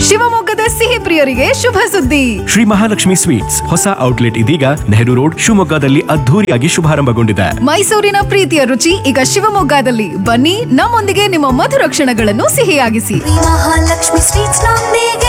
ಶಿವಮೊಗ್ಗದ ಸಿಹಿ ಪ್ರಿಯರಿಗೆ ಶುಭ ಸುದ್ದಿ ಶ್ರೀ ಮಹಾಲಕ್ಷ್ಮಿ ಸ್ವೀಟ್ಸ್ ಹೊಸ ಔಟ್ಲೆಟ್ ಇದೀಗ ನೆಹರು ರೋಡ್ ಶಿವಮೊಗ್ಗದಲ್ಲಿ ಅದ್ಧೂರಿಯಾಗಿ ಶುಭಾರಂಭಗೊಂಡಿದೆ ಮೈಸೂರಿನ ಪ್ರೀತಿಯ ರುಚಿ ಈಗ ಶಿವಮೊಗ್ಗದಲ್ಲಿ ಬನ್ನಿ ನಮ್ಮೊಂದಿಗೆ ನಿಮ್ಮ ಮಧುರ ಕ್ಷಣಗಳನ್ನು ಸಿಹಿಯಾಗಿಸಿ ಮಹಾಲಕ್ಷ್ಮಿ ಸ್ವೀಟ್ಸ್ ನೊಂದಿಗೆ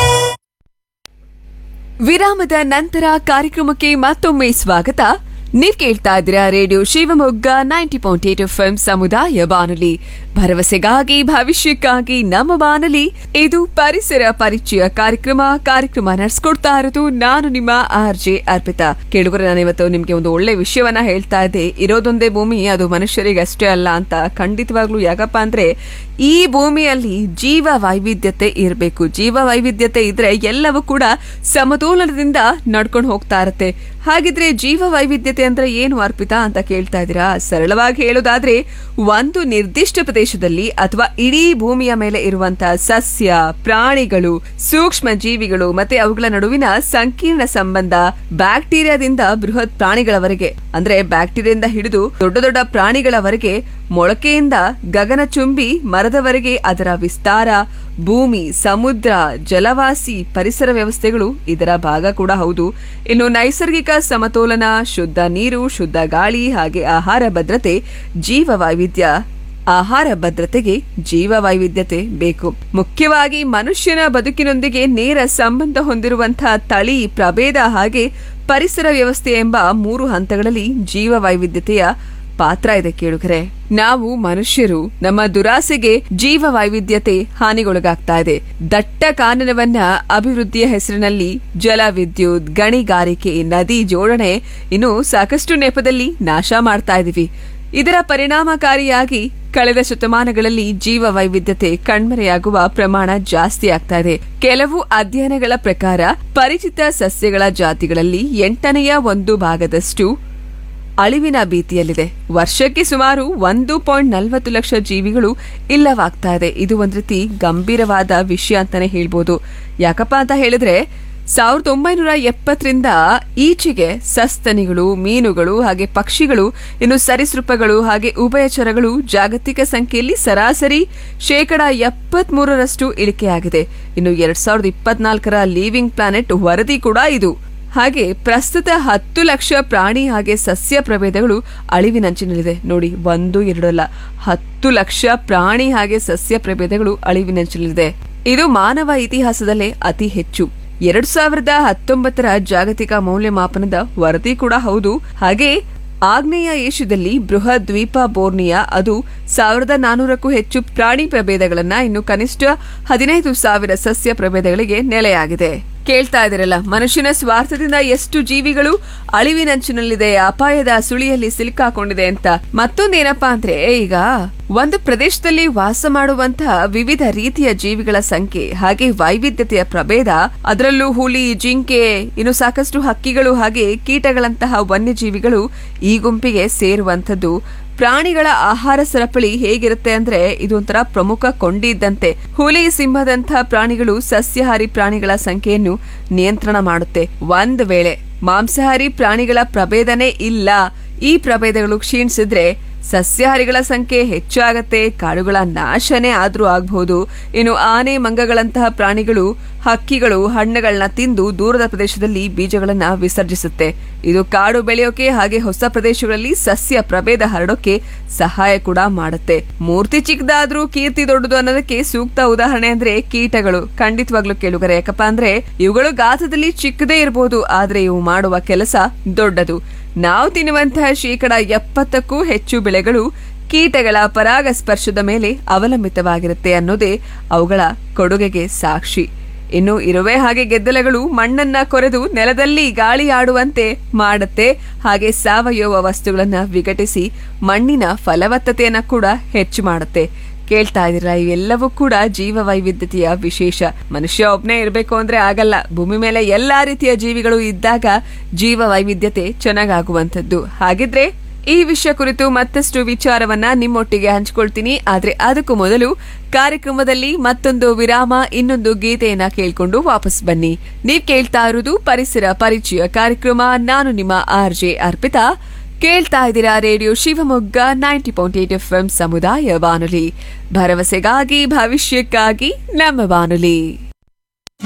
ವಿರಾಮದ ನಂತರ ಕಾರ್ಯಕ್ರಮಕ್ಕೆ ಮತ್ತೊಮ್ಮೆ ಸ್ವಾಗತ ನೀವ್ ಕೇಳ್ತಾ ಇದ್ದೀರಾ radio Shivamogga ninety point eight F ಸಮುದಾಯ ಬಾನುಲಿ ಭರವಸೆಗಾಗಿ ಭವಿಷ್ಯಕ್ಕಾಗಿ ನಮ್ಮ ಬಾನುಲಿ ಇದು ಪರಿಸರ ಪರಿಚಯ ಕಾರ್ಯಕ್ರಮ ಕಾರ್ಯಕ್ರಮ ನಡೆಸ್ಕೊಡ್ತಾ ಇರೋದು ನಾನು ನಿಮ್ಮ ಆರ್ ಜೆ ಅರ್ಪಿತಾ ಕೇಳುಗರೆ ನಾನು ಇವತ್ತು ನಿಮ್ಗೆ ಒಂದು ಒಳ್ಳೆ ವಿಷಯವನ್ನ ಹೇಳ್ತಾ ಇದ್ದೆ ಇರೋದೊಂದೇ ಭೂಮಿ ಅದು ಮನುಷ್ಯರಿಗೆ ಅಷ್ಟೇ ಅಲ್ಲ ಅಂತ ಖಂಡಿತವಾಗ್ಲೂ ಯಾಕಪ್ಪ ಅಂದ್ರೆ ಈ ಭೂಮಿಯಲ್ಲಿ ಜೀವ ವೈವಿಧ್ಯತೆ ಇರಬೇಕು ಜೀವ ವೈವಿಧ್ಯತೆ ಇದ್ರೆ ಎಲ್ಲವೂ ಕೂಡ ಸಮತೋಲನದಿಂದ ನಡ್ಕೊಂಡು ಹೋಗ್ತಾ ಇರತ್ತೆ ಹಾಗಿದ್ರೆ ಜೀವ ವೈವಿಧ್ಯತೆ ಅಂದ್ರೆ ಏನು ಅರ್ಪಿತಾ ಅಂತ ಕೇಳ್ತಾ ಇದ್ದೀರಾ ಸರಳವಾಗಿ ಹೇಳೋದಾದ್ರೆ ಒಂದು ನಿರ್ದಿಷ್ಟ ಪ್ರದೇಶದಲ್ಲಿ ಅಥವಾ ಇಡೀ ಭೂಮಿಯ ಮೇಲೆ ಇರುವಂತಹ ಸಸ್ಯ ಪ್ರಾಣಿಗಳು ಸೂಕ್ಷ್ಮ ಜೀವಿಗಳು ಮತ್ತೆ ಅವುಗಳ ನಡುವಿನ ಸಂಕೀರ್ಣ ಸಂಬಂಧ ಬ್ಯಾಕ್ಟೀರಿಯಾದಿಂದ ಬೃಹತ್ ಪ್ರಾಣಿಗಳವರೆಗೆ ಅಂದ್ರೆ ಬ್ಯಾಕ್ಟೀರಿಯಿಂದ ಹಿಡಿದು ದೊಡ್ಡ ದೊಡ್ಡ ಪ್ರಾಣಿಗಳವರೆಗೆ ಮೊಳಕೆಯಿಂದ ಗಗನಚುಂಬಿ ಮರದವರೆಗೆ ಅದರ ವಿಸ್ತಾರ ಭೂಮಿ ಸಮುದ್ರ ಜಲವಾಸಿ ಪರಿಸರ ವ್ಯವಸ್ಥೆಗಳು ಇದರ ಭಾಗ ಕೂಡ ಹೌದು ಇನ್ನು ನೈಸರ್ಗಿಕ ಸಮತೋಲನ ಶುದ್ಧ ನೀರು ಶುದ್ಧ ಗಾಳಿ ಹಾಗೆ ಆಹಾರ ಭದ್ರತೆ ಜೀವ ವೈವಿಧ್ಯ ಆಹಾರ ಭದ್ರತೆಗೆ ಜೀವ ವೈವಿಧ್ಯತೆ ಬೇಕು ಮುಖ್ಯವಾಗಿ ಮನುಷ್ಯನ ಬದುಕಿನೊಂದಿಗೆ ನೇರ ಸಂಬಂಧ ಹೊಂದಿರುವಂತಹ ತಳಿ ಪ್ರಭೇದ ಹಾಗೆ ಪರಿಸರ ವ್ಯವಸ್ಥೆ ಎಂಬ ಮೂರು ಹಂತಗಳಲ್ಲಿ ಜೀವ ವೈವಿಧ್ಯತೆಯ ಪಾತ್ರ ಇದೆ ಕೇಳುಗರೆ ನಾವು ಮನುಷ್ಯರು ನಮ್ಮ ದುರಾಸೆಗೆ ಜೀವ ವೈವಿಧ್ಯತೆ ಹಾನಿಗೊಳಗಾಗ್ತಾ ಇದೆ ದಟ್ಟ ಕಾನನವನ್ನ ಅಭಿವೃದ್ಧಿಯ ಹೆಸರಿನಲ್ಲಿ ಜಲ ವಿದ್ಯುತ್ ಗಣಿಗಾರಿಕೆ ನದಿ ಜೋಡಣೆ ಇನ್ನು ಸಾಕಷ್ಟು ನೆಪದಲ್ಲಿ ನಾಶ ಮಾಡ್ತಾ ಇದೀವಿ ಇದರ ಪರಿಣಾಮಕಾರಿಯಾಗಿ ಕಳೆದ ಶತಮಾನಗಳಲ್ಲಿ ಜೀವ ವೈವಿಧ್ಯತೆ ಕಣ್ಮರೆಯಾಗುವ ಪ್ರಮಾಣ ಜಾಸ್ತಿ ಆಗ್ತಾ ಇದೆ ಕೆಲವು ಅಧ್ಯಯನಗಳ ಪ್ರಕಾರ ಪರಿಚಿತ ಸಸ್ಯಗಳ ಜಾತಿಗಳಲ್ಲಿ ಎಂಟನೆಯ ಒಂದು ಭಾಗದಷ್ಟು ಅಳಿವಿನ ಭೀತಿಯಲ್ಲಿದೆ ವರ್ಷಕ್ಕೆ ಸುಮಾರು ಒಂದು ಪಾಯಿಂಟ್ ನಲವತ್ತು ಲಕ್ಷ ಜೀವಿಗಳು ಇಲ್ಲವಾಗ್ತಾ ಇದೆ ಇದು ಒಂದ್ ರೀತಿ ಗಂಭೀರವಾದ ವಿಷಯ ಅಂತಾನೆ ಹೇಳ್ಬೋದು ಯಾಕಪ್ಪ ಅಂತ ಹೇಳಿದ್ರೆ ಸಾವಿರದ ಒಂಬೈನೂರ ಎಪ್ಪತ್ತರಿಂದ ಈಚೆಗೆ ಸಸ್ತನಿಗಳು ಮೀನುಗಳು ಹಾಗೆ ಪಕ್ಷಿಗಳು ಇನ್ನು ಸರೀಸೃಪಗಳು ಹಾಗೆ ಉಭಯಚರಗಳು ಜಾಗತಿಕ ಸಂಖ್ಯೆಯಲ್ಲಿ ಸರಾಸರಿ ಶೇಕಡ ಎಪ್ಪತ್ತ್ ಮೂರರಷ್ಟು ಇಳಿಕೆಯಾಗಿದೆ ಇನ್ನು ಎರಡ್ ಸಾವಿರದ ಇಪ್ಪತ್ನಾಲ್ಕರ ಲೀವಿಂಗ್ ಪ್ಲಾನೆಟ್ ವರದಿ ಕೂಡ ಇದು ಹಾಗೆ ಪ್ರಸ್ತುತ ಹತ್ತು ಲಕ್ಷ ಪ್ರಾಣಿ ಹಾಗೆ ಸಸ್ಯ ಪ್ರಭೇದಗಳು ಅಳಿವಿನಂಚಿನಲ್ಲಿದೆ ನೋಡಿ ಒಂದು ಎರಡಲ್ಲ ಹತ್ತು ಲಕ್ಷ ಪ್ರಾಣಿ ಹಾಗೆ ಸಸ್ಯ ಪ್ರಭೇದಗಳು ಅಳಿವಿನಂಚಿನಲ್ಲಿದೆ ಇದು ಮಾನವ ಇತಿಹಾಸದಲ್ಲೇ ಅತಿ ಹೆಚ್ಚು ಎರಡ್ ಸಾವಿರದ ಹತ್ತೊಂಬತ್ತರ ಜಾಗತಿಕ ಮೌಲ್ಯಮಾಪನದ ವರದಿ ಕೂಡ ಹೌದು ಹಾಗೆ ಆಗ್ನೇಯ ಏಷ್ಯಾದಲ್ಲಿ ಬೃಹತ್ ದ್ವೀಪ ಬೋರ್ನಿಯಾ ಅದು ಸಾವಿರದ ನಾನೂರಕ್ಕೂ ಹೆಚ್ಚು ಪ್ರಾಣಿ ಪ್ರಭೇದಗಳನ್ನ ಇನ್ನು ಕನಿಷ್ಠ ಹದಿನೈದು ಸಾವಿರ ಸಸ್ಯ ಪ್ರಭೇದಗಳಿಗೆ ನೆಲೆಯಾಗಿದೆ ಕೇಳ್ತಾ ಇದಿರಲ್ಲ ಮನುಷ್ಯನ ಸ್ವಾರ್ಥದಿಂದ ಎಷ್ಟು ಜೀವಿಗಳು ಅಳಿವಿನಂಚಿನಲ್ಲಿದೆ ಅಪಾಯದ ಸುಳಿಯಲ್ಲಿ ಸಿಲುಕಾಕೊಂಡಿದೆ ಅಂತ ಮತ್ತೊಂದೇನಪ್ಪಾ ಅಂದ್ರೆ ಈಗ ಒಂದು ಪ್ರದೇಶದಲ್ಲಿ ವಾಸ ಮಾಡುವಂತಹ ವಿವಿಧ ರೀತಿಯ ಜೀವಿಗಳ ಸಂಖ್ಯೆ ಹಾಗೆ ವೈವಿಧ್ಯತೆಯ ಪ್ರಭೇದ ಅದರಲ್ಲೂ ಹುಲಿ ಜಿಂಕೆ ಇನ್ನು ಸಾಕಷ್ಟು ಹಕ್ಕಿಗಳು ಹಾಗೆ ಕೀಟಗಳಂತಹ ವನ್ಯಜೀವಿಗಳು ಈ ಗುಂಪಿಗೆ ಸೇರುವಂತದ್ದು ಪ್ರಾಣಿಗಳ ಆಹಾರ ಸರಪಳಿ ಹೇಗಿರುತ್ತೆ ಅಂದ್ರೆ ಇದೊಂಥರ ಪ್ರಮುಖ ಕೊಂಡಿ ಇದ್ದಂತೆ ಹುಲಿ ಸಿಂಹದಂತಹ ಪ್ರಾಣಿಗಳು ಸಸ್ಯಾಹಾರಿ ಪ್ರಾಣಿಗಳ ಸಂಖ್ಯೆಯನ್ನು ನಿಯಂತ್ರಣ ಮಾಡುತ್ತೆ ಒಂದ್ ವೇಳೆ ಮಾಂಸಾಹಾರಿ ಪ್ರಾಣಿಗಳ ಪ್ರಭೇದನೇ ಇಲ್ಲ ಈ ಪ್ರಭೇದಗಳು ಕ್ಷೀಣಿಸಿದ್ರೆ ಸಸ್ಯಾಹಾರಿಗಳ ಸಂಖ್ಯೆ ಹೆಚ್ಚಾಗತ್ತೆ ಕಾಡುಗಳ ನಾಶನೇ ಆದ್ರೂ ಆಗಬಹುದು ಇನ್ನು ಆನೆ ಮಂಗಗಳಂತಹ ಪ್ರಾಣಿಗಳು ಹಕ್ಕಿಗಳು ಹಣ್ಣುಗಳನ್ನ ತಿಂದು ದೂರದ ಪ್ರದೇಶದಲ್ಲಿ ಬೀಜಗಳನ್ನ ವಿಸರ್ಜಿಸುತ್ತೆ ಇದು ಕಾಡು ಬೆಳೆಯೋಕೆ ಹಾಗೆ ಹೊಸ ಪ್ರದೇಶಗಳಲ್ಲಿ ಸಸ್ಯ ಪ್ರಭೇದ ಹರಡೋಕೆ ಸಹಾಯ ಕೂಡ ಮಾಡುತ್ತೆ ಮೂರ್ತಿ ಚಿಕ್ಕದಾದ್ರೂ ಕೀರ್ತಿ ದೊಡ್ಡದು ಅನ್ನೋದಕ್ಕೆ ಸೂಕ್ತ ಉದಾಹರಣೆ ಅಂದ್ರೆ ಕೀಟಗಳು ಖಂಡಿತವಾಗ್ಲೂ ಕೇಳುಗರೆ ಯಾಕಪ್ಪ ಅಂದ್ರೆ ಇವುಗಳು ಗಾತ್ರದಲ್ಲಿ ಚಿಕ್ಕದೇ ಇರಬಹುದು ಆದ್ರೆ ಇವು ಮಾಡುವ ಕೆಲಸ ದೊಡ್ಡದು ನಾವು ತಿನ್ನುವಂತಹ ಶೇಕಡ ಎಪ್ಪತ್ತಕ್ಕೂ ಹೆಚ್ಚು ಬೆಳೆಗಳು ಕೀಟಗಳ ಪರಾಗ ಸ್ಪರ್ಶದ ಮೇಲೆ ಅವಲಂಬಿತವಾಗಿರುತ್ತೆ ಅನ್ನೋದೇ ಅವುಗಳ ಕೊಡುಗೆಗೆ ಸಾಕ್ಷಿ ಇನ್ನು ಇರುವೆ ಹಾಗೆ ಗೆದ್ದಲಗಳು ಮಣ್ಣನ್ನ ಕೊರೆದು ನೆಲದಲ್ಲಿ ಗಾಳಿ ಆಡುವಂತೆ ಮಾಡುತ್ತೆ ಹಾಗೆ ಸಾವಯವ ವಸ್ತುಗಳನ್ನ ವಿಘಟಿಸಿ ಮಣ್ಣಿನ ಫಲವತ್ತತೆಯನ್ನ ಕೂಡ ಹೆಚ್ಚು ಮಾಡುತ್ತೆ ಕೇಳ್ತಾ ಇದೀರಾ ಇವೆಲ್ಲವೂ ಕೂಡ ಜೀವ ವೈವಿಧ್ಯತೆಯ ವಿಶೇಷ ಮನುಷ್ಯ ಒಬ್ನೇ ಇರಬೇಕು ಅಂದ್ರೆ ಆಗಲ್ಲ ಭೂಮಿ ಮೇಲೆ ಎಲ್ಲಾ ರೀತಿಯ ಜೀವಿಗಳು ಇದ್ದಾಗ ಜೀವ ವೈವಿಧ್ಯತೆ ಚೆನ್ನಾಗಾಗುವಂಥದ್ದು ಹಾಗಿದ್ರೆ ಈ ವಿಷಯ ಕುರಿತು ಮತ್ತಷ್ಟು ವಿಚಾರವನ್ನ ನಿಮ್ಮೊಟ್ಟಿಗೆ ಹಂಚ್ಕೊಳ್ತೀನಿ ಆದ್ರೆ ಅದಕ್ಕೂ ಮೊದಲು ಕಾರ್ಯಕ್ರಮದಲ್ಲಿ ಮತ್ತೊಂದು ವಿರಾಮ ಇನ್ನೊಂದು ಗೀತೆಯನ್ನ ಕೇಳ್ಕೊಂಡು ವಾಪಸ್ ಬನ್ನಿ ನೀವ್ ಕೇಳ್ತಾ ಇರುವುದು ಪರಿಸರ ಪರಿಚಯ ಕಾರ್ಯಕ್ರಮ ನಾನು ನಿಮ್ಮ ಆರ್ ಜೆ ಅರ್ಪಿತಾ ಕೇಳ್ತಾ ಇದ್ದೀರಾ radio Shivamogga ninety point eight F ಸಮುದಾಯ ಬಾನುಲಿ ಭರವಸೆಗಾಗಿ ಭವಿಷ್ಯಕ್ಕಾಗಿ ನಮ್ಮ ಬಾನುಲಿ